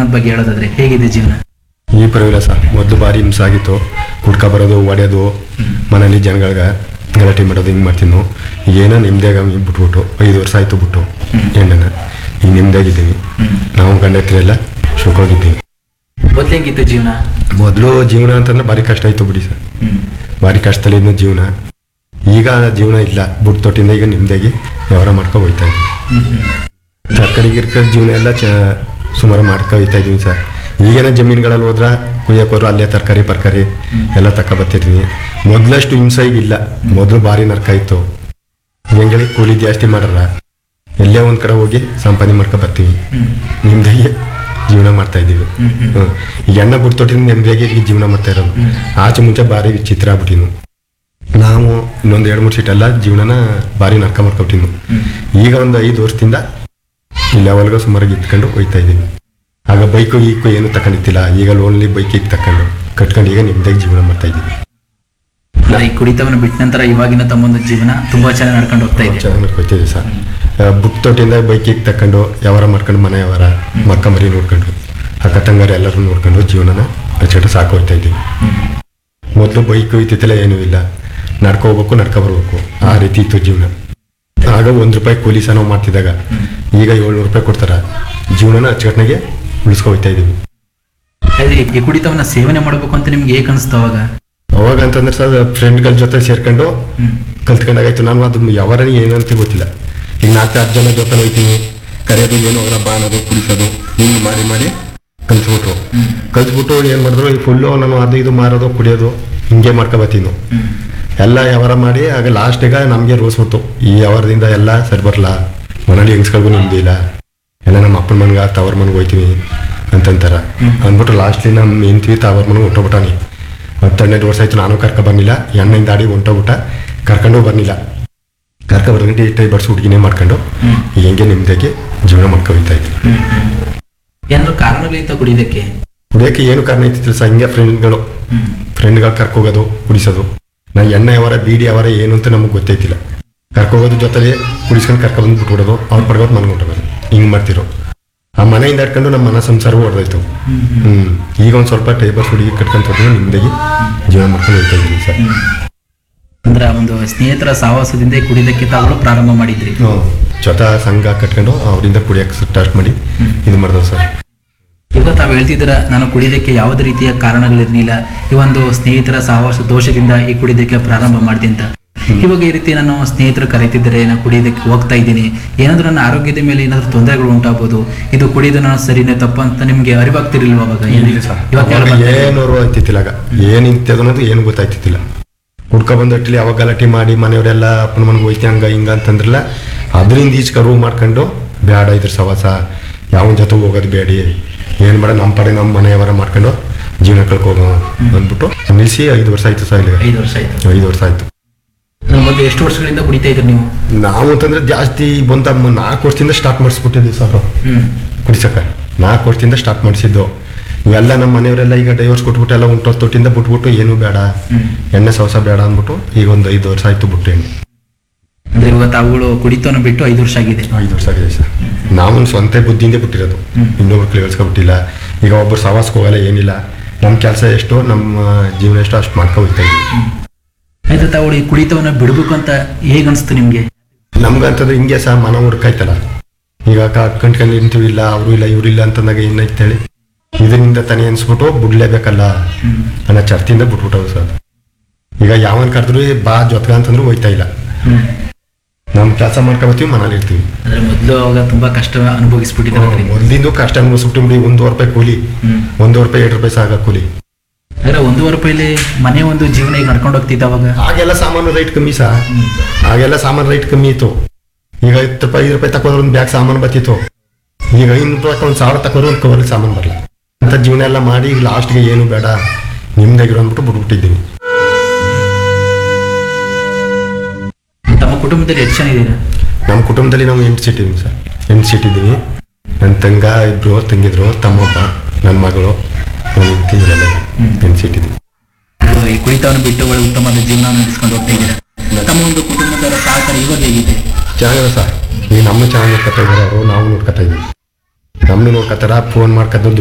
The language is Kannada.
ಜೀವನದ ಬಗ್ಗೆ ಹೇಳೋದಾದ್ರೆ ಹೇಗಿದೆ ಜೀವನ ಈ ಪರವಾಗಿಲ್ಲ ಸರ್ ಮೊದಲು ಭಾರಿ ಹಿಂಸೆ ಆಗಿತ್ತು ಕುಡ್ಕ ಬರೋದು ಹೊಡೆಯೋದು ಮನೇಲಿ ಜನಗಳ್ಗೆ ಗಲಾಟೆ ಮಾಡೋದು ಹಿಂಗೆ ಮಾಡ್ತೀನಿ ಈಗ ಏನೋ ನಿಮ್ದಾಗ ಬಿಟ್ಬಿಟ್ಟು ಐದು ವರ್ಷ ಆಯ್ತು ಬಿಟ್ಟು ಹೆಣ್ಣನ ಈಗ ನಿಮ್ದಾಗಿದ್ದೀವಿ ನಾವು ಗಂಡ ಹತ್ರ ಎಲ್ಲ ಸುಖವಾಗಿದ್ದೀವಿ ಮೊದ್ಲು ಹೆಂಗಿತ್ತು ಜೀವನ ಮೊದಲು ಜೀವನ ಅಂತಂದ್ರೆ ಭಾರಿ ಕಷ್ಟ ಆಯ್ತು ಬಿಡಿ ಸರ್ ಹ್ಮ್ ಭಾರಿ ಕಷ್ಟದಲ್ಲಿ ಇದ್ದ ಜೀವನ ಈಗ ಜೀವನ ಇಲ್ಲ ಬುಟ್ಟು ತೊಟ್ಟಿಂದ ಈಗ ನಿಮ್ದಾಗಿ ವ್ಯವಹಾರ ಮಾಡ್ಕೊ ಹೋಯ್ತಾ ಇದ್ದೀವಿ ಹ್ಮ್ ಹ್ಮ್ ತರಕಾರಿ ಗಿರ್ಕಾರಿ ಜೀವನ ಎಲ್ಲ ಚ ಸುಮಾರು ಮಾಡ್ಕೊ ಹೋಯ್ತಾ ಇದೀವಿ ಸರ್ ಈಗೇನ ಜಮೀನುಗಳಲ್ಲಿ ಹೋದ್ರ ಕುಯ್ಯಕೋರು ಅಲ್ಲೇ ತರಕಾರಿ ಪರ್ಕಾರಿ ಎಲ್ಲ ತಕ ಬರ್ತಿದ್ವಿ ಮೊದ್ಲಷ್ಟು ಹಿಂಸೆ ಈಗ ಇಲ್ಲ ಮೊದಲು ಭಾರಿ ನರ್ಕ ಇತ್ತು ಹೆಂಗೇಳಿ ಕೂಲಿ ಜಾಸ್ತಿ ಮಾಡಲ್ಲ ಎಲ್ಲೇ ಒಂದ್ ಕಡೆ ಹೋಗಿ ಸಂಪಾದನೆ ಮಾಡ್ಕೊ ಬರ್ತೀವಿ ಹ್ಮ್ ನಿಮ್ದಾಗಿ ಜೀವನ ಮಾಡ್ತಾ ಇದ್ದೀವಿ ಹ್ಮ್, ಹ್ಮ್. ಹ್ಮ್. ಈಗ ಎಣ್ಣೆ ಬಿಡ್ತೊಟ್ಟಿನ ನೆಮ್ಮದಿಯಾಗಿ ಈಗ ಜೀವನ ಮಾಡ್ತಾ ಇರೋದು ಆಚೆ ಮುಂಚೆ ಭಾರಿ ವಿಚಿತ್ರ ಆಗ್ಬಿಟ್ಟಿನು ನಾವು ಇನ್ನೊಂದು ಎರಡು ಮೂರು ಸೀಟ್ ಎಲ್ಲ ಜೀವನನ ಭಾರಿ ನರ್ಕ ಮಾಡ್ಕೊಬಿಟ್ಟಿನು ಈಗ ಒಂದು ಐದು ವರ್ಷದಿಂದ ಈ ಲೆವೆಲ್ಗೆ ಸುಮಾರಾಗಿ ಇಟ್ಕೊಂಡು ಹೋಯ್ತಾ ಇದ್ದೀವಿ ಆಗ ಬೈಕು ಈಕು ಏನು ತಕೊಂಡಿತ್ತಿಲ್ಲ ಈಗ ಲೋನ್ಲಿ ಬೈಕ್ ಈಗ ತಕೊಂಡು ಕಟ್ಕೊಂಡು ಈಗ ನಿಮ್ದಾಗಿ ಜೀವನ ಮಾಡ್ತಾ ಇದ್ದೀವಿ ಅಂದ್ರೆ ಈ ಕುಡಿತವನ್ನು ಬಿಟ್ಟ ನಂತರ ಇವಾಗಿನ ತಮ್ಮೊಂದು ಜೀವನ ತುಂಬಾ ಚೆನ್ನಾಗಿ ನಡ್ಕೊಂಡು ಹೋಗ್ತಾ ಇದೆ ಚೆನ್ನಾಗಿ ಮಾಡ್ಕೊತೀವಿ ಸರ್ ಬುಕ್ ತೊಟ್ಟಿಂದ ಬೈಕಿಗೆ ತಕೊಂಡು ವ್ಯವಹಾರ ಮಾಡ್ಕೊಂಡು ಮನೆ ವ್ಯವಹಾರ ಮಕ್ಕ ಮರಿ ನೋಡ್ಕೊಂಡು ಅಕ್ಕ ತಂಗಾರ ಎಲ್ಲರೂ ನೋಡ್ಕೊಂಡು ಜೀವನನ ಅಚ್ಚಟ ಸಾಕು ಹೋಗ್ತಾ ಇದ್ದೀವಿ ಮೊದಲು ಬೈಕು ಇತ್ತಿತ್ತಲ್ಲ ಏನೂ ಇಲ್ಲ ನಡ್ಕೊ ಹೋಗ್ಬೇಕು ನಡ್ಕೊ ಬರ್ಬೇಕು ಆ ರೀತಿ ಇತ್ತು ಜೀವನ ಆಗ ಒಂದು ರೂಪಾಯಿ ಕೂಲಿ ಸಹ ನಾವು ಮಾಡ್ತಿದ್ದಾಗ ಈಗ ಏಳ್ನೂರು ರೂಪಾಯಿ ಕೊಡ್ತಾರ ಜೀವನನ ಅಚ್ಚುಕಟ್ನಾಗೆ ಉಳಿಸ್ಕೊ ಹೋಗ್ತಾ ಇದೀವಿ ಅದೇ ಈ ಕುಡಿತವನ್ನ ಸೇವನೆ ಮಾಡಬೇಕು ಅಂತ ನಿಮ್ಗೆ ಹೇಗೆ ಅನಿಸ್ತು ಅವಾಗ ಅವಾಗ ಅಂತಂದ್ರೆ ಸರ್ ಫ್ರೆಂಡ್ಗಳ ಜೊತೆ ಸೇರ್ಕೊಂಡು ಹ್ಮ್ ಕಲ್ತ್ಕೊಂಡಾಗಾಯ್ತು ನಾನು ಅದು ಯಾವಾರ ಏನಂತ ಗೊತ್ತಿಲ್ಲ ಈಗ ನಾಲ್ಕು ಹತ್ತು ಜನ ಜೊತೆ ಹೋಯ್ತೀನಿ ಕರೆಯೋದು ಏನು ಹೋದ್ರ ಬಾ ಅನ್ನೋದು ಕುಡಿಸೋದು ಹಿಂಗೆ ಮಾಡಿ ಮಾಡಿ ಕಲ್ಸ್ಬಿಟ್ರು ಕಲ್ಸ್ಬಿಟ್ಟು ಏನು ಮಾಡಿದ್ರು ಈ ಫುಲ್ಲು ನಾನು ಅದು ಇದು ಮಾರೋದು ಕುಡಿಯೋದು ಹಿಂಗೆ ಮಾಡ್ಕೊಬತ್ತೀನಿ ಹ್ಮ್ ಎಲ್ಲ ವ್ಯವಹಾರ ಮಾಡಿ ಆಗ ಲಾಸ್ಟಿಗೆ ನಮಗೆ ರೋಸ್ಬಿಟ್ಟು ಈ ವ್ಯವಹಾರದಿಂದ ಎಲ್ಲ ಸರಿ ಬರಲ್ಲ ಮನೇಲಿ ಹೆಂಗ್ಸ್ಗಳಿಗೂ ನಿಮ್ದು ಇಲ್ಲ ಎಲ್ಲ ನಮ್ಮ ಅಪ್ಪನ ಮನ್ಗ ತವ್ರ ಮನೆಗೆ ಹೋಯ್ತೀವಿ ಅಂತಂತಾರ ಅಂದ್ಬಿಟ್ಟು ಲಾಸ್ಟ್ಲಿ ನಮ್ಮ ಹೆಂಡ್ತೀವಿ ತವ್ರ ಮನೆಗೆ ಹೊಂಟೋಗ್ಬಿಟ್ಟಾನಿ ಹತ್ತು ಹನ್ನೆರಡು ವರ್ಷ ಆಯ್ತು ನಾನು ಕರ್ಕೊ ಬಂದಿಲ್ಲ ಎಣ್ಣೆಯಿಂದ ದಾಡಿ ಹೊಂಟೋಗ್ಬಿಟ್ಟ ಕರ್ಕೊಂಡು ಬರ್ನಿಲ್ಲ ಕರ್ಕೊ ಬರ್ಗಂಟೆ ಇಟ್ಟೈ ಬಡ್ಸಿ ಹುಡುಗಿನೇ ಮಾಡ್ಕೊಂಡು ಈಗ ಹೆಂಗೆ ನಿಮ್ದಾಗಿ ಜೀವನ ಮಾಡ್ಕೊ ಹೋಗ್ತಾ ಇದ್ವಿ ಹ್ಮ್ ಹ್ಮ್ ಏನಾದ್ರು ಕಾರಣಗಳಿತ್ತ ಕುಡಿಯೋದಕ್ಕೆ ಕುಡಿಯೋಕೆ ಏನು ಕಾರಣ ಇತ್ತಿಲ್ಲ ಸರ್ ಹಿಂಗೆ ಫ್ರೆಂಡ್ಗಳು ಹ್ಮ್ ಫ್ರೆಂಡ್ಗಳು ಕರ್ಕೋಗೋದು ಕುಡಿಸೋದು ನಾ ಎಣ್ಣೆ ಅವರ ಬೀಡಿ ಅವರ ಏನು ಅಂತ ನಮಗೆ ಗೊತ್ತೈತಿಲ್ಲ ಕರ್ಕೋಗೋದು ಜೊತೆಲಿ ಕುಡಿಸ್ಕೊಂಡು ಕರ್ಕೊಬಂದು ಬಿಟ್ಬಿಡೋದು ಅವ್ರು ಪಡ್ಗೋದು ಮನೆಗೆ ಹೊಟ್ಟೋಗೋದು ಹಿಂಗೆ ಮಾಡ್ತಿರೋ ಆ ಮನೆಯಿಂದ ಹಿಡ್ಕೊಂಡು ನಮ್ಮ ಮನ ಸಂಸಾರವೂ ಹೊಡೆದೋಯ್ತು ಹ್ಮ್ ಈಗ ಒಂದು ಸ್ವಲ್ಪ ಟೇಬರ್ಸ್ ಹುಡುಗಿ ಕಟ್ಕೊಂತ ಹೋದ್ರೆ ನಿಮ್ದಾಗಿ ಜೀವನ ಮಾಡ್ಕೊಂಡು ಹೋಗ್ತಾ ಇದ್ದೀವಿ ಸರ್ ಅಂದ್ರೆ ಆ ಒಂದು ಸ್ನೇಹಿತರ ಸಹವಾಸದಿಂದ ಈ ಕುಡಿಯೋದಕ್ಕೆ ತಾವು ಪ್ರಾರಂಭ ಮಾಡಿದ್ರಿ ಜೊತೆ ಸಂಘ ಕಟ್ಕೊಂಡು ಅವರಿಂದ ಕುಡಿಯೋಕೆ ಸ್ಟಾರ್ಟ್ ಮಾಡಿ ಇದು ಮಾಡಿದ್ರು ಸರ್ ಈಗ ತಾವು ಹೇಳ್ತಿದ್ದೀರ ನಾನು ಕುಡಿಯೋದಕ್ಕೆ ಯಾವುದೇ ರೀತಿಯ ಕಾರಣಗಳಿರ್ಲಿಲ್ಲ ಈ ಒಂದು ಸ್ನೇಹಿತರ ಸಹವಾಸ ದೋಷದಿಂದ ಈ ಕುಡಿಯೋದಕ್ಕೆ ಪ್ರಾರಂಭ ಮಾಡಿದೆ ಅಂತ ಇವಾಗ ಈ ರೀತಿ ನಾನು ಸ್ನೇಹಿತರು ಕರೀತಿದ್ದಾರೆ ನಾನು ಕುಡಿಯೋದಕ್ಕೆ ಹೋಗ್ತಾ ಇದ್ದೀನಿ ಏನಾದ್ರೂ ನನ್ನ ಆರೋಗ್ಯದ ಮೇಲೆ ಏನಾದ್ರೂ ತೊಂದರೆಗಳು ಉಂಟಾಗ್ಬೋದು ಇದು ಕುಡಿಯೋದು ನಾನು ಸರಿನೇ ತಪ್ಪ ಅಂತ ನಿಮ್ಗೆ ಅರಿವಾಗ್ತಿರ್ಲಿಲ್ವ ಅವಾಗ ಇವಾಗ ಕೇಳ್ ಅವಾಗ ಬರ್ತಾ ಇದೆ. ಏನೋರು ಅಂತಿತ್ತಿಲ್ಲ ಆಗ ಏನ್ ಇಂಥದ್ದು ಅನ್ನೋದು ಏನು ಗೊತ್ತಾಯ್ತಿತ್ತಿಲ್ಲ ಹುಡ್ಕ ಬಂದು ಅಟ್ಲಿ ಅವಾಗ ಗಲಾಟೆ ಮಾಡಿ ಮನೆಯವರೆಲ್ಲ ಅಪ್ಪನ ಮನೆಗೆ ಹೋಯ್ತಿ ಹಂಗ ಹಿಂಗ ಅಂತಂದ್ರಲ್ಲ ಅದರಿಂದ ಈಚೆ ಕರು ಮಾಡ್ಕೊಂಡು ಬೇಡ ಇದ್ರ ಸವಾಸ ಯಾವನ ಜೊತೆ ಹೋಗೋದು ಬೇಡಿ ಏನ್ ಬೇಡ ನಮ್ಮ ಪಡೆ ನಮ್ಮ ಮನೆಯವರ ಮಾಡ್ಕೊಂಡು ಜೀವನ ಕಳ್ಕೋಗೋ ಅಂದ್ಬಿಟ್ಟು ನಿಲ್ಲಿಸಿ ಐದು ವರ್ಷ ಆಯ್ತು ಸರ್ ಇಲ್ಲಿ ಐದು ವರ್ಷ ಆಯ್ತು ಐದು ವರ್ಷ ಆಯ್ತು ಅದ್ರ ಮೊದಲು ಎಷ್ಟು ವರ್ಷಗಳಿಂದ ಕುಡಿತಾ ಇದ್ರಿ ನೀವು ನಾವು ಅಂತಂದ್ರೆ ಜಾಸ್ತಿ ಬಂತ ನಾಲ್ಕು ವರ್ಷದಿಂದ ಸ್ಟಾರ್ಟ್ ಮಾಡಿಸ್ಬಿಟ್ಟಿದ್ವಿ ಸರ್ ಹ್ಮ್ ಕುಡಿಸಕ್ಕ ನಾಲ್ಕು ವರ್ಷದಿಂದ ಸ್ಟಾರ್ಟ್ ಮಾಡಿಸಿದ್ದು ಇವೆಲ್ಲ ನಮ್ಮ ಮನೆಯವರೆಲ್ಲ ಈಗ ಡೈವರ್ಸ್ ಕೊಟ್ಬಿಟ್ಟು ಎಲ್ಲ ಉಂಟು ತೊಟ್ಟಿಂದ ಬಿಟ್ಬಿಟ್ಟು ಏನು ಬೇಡ ಹ್ಮ್. ಎಣ್ಣೆ ಸವಸ ಬೇಡ ಅಂದ್ಬಿಟ್ಟು ಈಗ ಒಂದು ಐದು ವರ್ಷ ಆಯ್ತು ಬಿಟ್ಟು ಎಣ್ಣೆ ಅಂದ್ರೆ ಇವಾಗ ತಾವುಗಳು ಕುಡಿತವನ್ನು ಬಿಟ್ಟು ಐದು ವರ್ಷ ಆಗಿದೆ ಐದು ವರ್ಷ ಆಗಿದೆ ಸರ್ ನಾವು ಸ್ವಂತ ಬುದ್ಧಿಯಿಂದ ಬಿಟ್ಟಿರೋದು ಇನ್ನೊಬ್ರು ಕೇಳಿಸ್ಕೊಬಿಟ್ಟಿಲ್ಲ ಈಗ ಒಬ್ಬರು ಸವಾಸಕ್ಕೆ ಹೋಗಲ್ಲ ಏನಿಲ್ಲ ನಮ್ಮ ಕೆಲಸ ಎಷ್ಟು ನಮ್ಮ ಜೀವನ ಎಷ್ಟು ಅಷ್ಟು ಮಾಡ್ಕೊ ಹೋಗ್ತಾ ಇದ್ದೀವಿ ಆಯ್ತು ತಾವುಗಳು ಈ ಕುಡಿತವನ್ನ ಬಿಡ್ಬೇಕು ಅಂತ ಹೇಗ್ ಅನ್ಸ್ತು ನಿಮ್ಗೆ ನಮ್ಗಂತಂದ್ರೆ ಹಿಂಗೆ ಸಹ ಮನ ಹುಡ್ಕಾಯ್ತಲ್ಲ ಈಗ ಕಟ್ಕೊಂಡು ನಿಂತೀವಿ ಇಲ್ಲ ಅವರು ಇಲ್ಲ ಇವ್ರು ಇಲ್ಲ ಅಂತಂದಾಗ ಏನಾಯ್ತೇಳಿ ಇದರಿಂದ ತಾನೇ ಅನ್ಸ್ಬಿಟ್ಟು ಬಿಡ್ಲೇಬೇಕಲ್ಲ ಅನ್ನೋ ಚರ್ತಿಯಿಂದ ಬಿಟ್ಬಿಟ್ಟವು ಸರ್ ಈಗ ಯಾವನ್ ಕರೆದ್ರು ಬಾ ಜೊತ್ಗ ಅಂತಂದ್ರು ಹೋಯ್ತಾ ಇಲ್ಲ ಹ್ಮ್ ನಮ್ ಕೆಲಸ ಮಾಡ್ಕೊಬತ್ತೀವಿ ಮನೇಲಿ ಇರ್ತೀವಿ ಅಂದ್ರೆ ಮೊದಲು ಅವಾಗ ತುಂಬಾ ಕಷ್ಟ ಅನುಭವಿಸ್ಬಿಟ್ಟಿದ್ದಾರೆ ಮೊದ್ಲಿಂದು ಕಷ್ಟ ಅನ್ಭವಿಸ್ಬಿಟ್ಟು ಬಿಡಿ ಒಂದೂವರೆ ರೂಪಾಯಿ ಕೂಲಿ ಹ್ಮ್ ಒಂದೂವರೆ ರೂಪಾಯಿ ಎರಡು ರೂಪಾಯಿ ಸಾಗ ಕೂಲಿ ಅಂದ್ರೆ ಒಂದೂವರೆ ರೂಪಾಯಿಲಿ ಮನೆ ಒಂದು ಜೀವನ ಈಗ ನಡ್ಕೊಂಡು ಹೋಗ್ತಿತ್ತು ಅವಾಗ ಆಗೆಲ್ಲ ಸಾಮಾನು ರೈಟ್ ಕಮ್ಮಿ ಸಾ ಆಗೆಲ್ಲ ಸಾಮಾನು ರೈಟ್ ಕಮ್ಮಿ ಇತ್ತು ಈಗ ಹತ್ತು ರೂಪಾಯಿ ಐದು ರೂಪಾಯಿ ತಕೊಂಡ್ರೆ ಒಂದು ಬ್ಯಾಗ್ ಸಾಮಾನು ಬರ್ತಿತ್ತು ಈಗ ಐನೂರು ರೂಪಾಯಿ ಒಂದು ಸಾವಿರ ತಕೊಂಡ್ರೆ ಒಂದು ಕವರ್ಗೆ ಸಾಮಾನು ಬರಲ್ಲ ಅಂತ ಜೀವನ ಎಲ್ಲ ಮಾಡಿ ಈಗ ಲಾಸ್ಟ್ಗೆ ಏನು ಬೇಡ ನಿಮ್ದಾಗಿರೋ ಅಂದ್ಬಿಟ್ಟು ಬಿಟ್ಬಿಟ್ಟಿದ್ದೀವಿ ತಮ್ಮ ಕುಟುಂಬದಲ್ಲಿ ಎಷ್ಟು ಜನ ಇದ್ದೀರಾ ನಮ್ಮ ಕುಟುಂಬದಲ್ಲಿ ನಾವು ಎಂಟು ಸೀಟ್ ಇದೀವಿ ಸರ್ ಎಂಟು ಸೀಟ್ ಇದ್ದೀವಿ ನನ್ನ ತಂಗ ಇಬ್ರು ತಂಗಿದ್ರು ತಮ್ಮೊಬ್ಬ ನನ್ನ ಮಗಳು ನನ್ನ ಹೆಂಡತಿಯವರೆಲ್ಲ ಎಂಟು ಸೀಟ್ ಇದ್ದೀವಿ ಇದು ಈ ಕುಡಿತವನ್ನು ಬಿಟ್ಟು ಒಳ್ಳೆ ಉತ್ತಮವಾದ ಜೀವನ ನಡೆಸ್ಕೊಂಡು ಹೋಗ್ತಾ ಇದ್ದೀರಾ ತಮ್ಮ ಒಂದು ಕುಟುಂಬದವರ ಸಹಕಾರ ಇವಾಗ ಹೇಗಿದೆ ಚೆನ್ನಾಗಿದೆ ಸರ್ ಈಗ ನಮ್ಮ ಚೆನ್ನಾಗಿ ನೋಡ್ಕೊತಾ ಇದ್ದಾರೆ ಅವರು ನಾವು ನೋಡ್ಕೊತಾ ಇದ್ದೀವಿ ನಮ್ಮನ್ನು ನೋಡ್ಕೊತಾರ ಫೋನ್ ಮಾಡ್ಕೊಂಡು